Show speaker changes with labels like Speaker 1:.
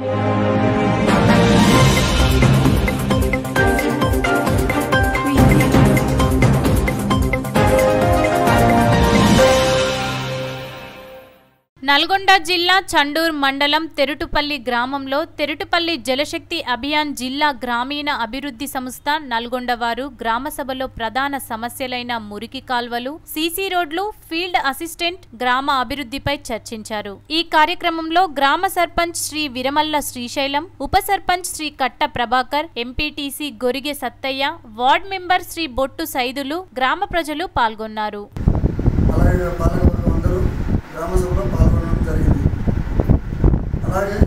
Speaker 1: నల్గొండ జిల్లా చండూర్ మండలం తెరుటుపల్లి గ్రామంలో తెరుటుపల్లి జలశక్తి అభియాన్ జిల్లా గ్రామీణ అభివృద్ధి సంస్థ నల్గొండ వారు గ్రామ సభలో ప్రధాన సమస్యలైన మురికి కాల్వలు సీసీ రోడ్లు ఫీల్డ్ అసిస్టెంట్ గ్రామ అభివృద్ధిపై చర్చించారు ఈ కార్యక్రమంలో గ్రామ సర్పంచ్ శ్రీ విరమల్ల శ్రీశైలం ఉప sarpanch Shri Katta Prabhakar MPTC Gorige Sattaiah ward member Shri Bottu Saidulu గ్రామ ప్రజలు పాల్గొన్నారు
Speaker 2: అలాగే పాలకవర్గం అందరూ గ్రామ సభలో పాల్గొనడం జరిగింది అలాగే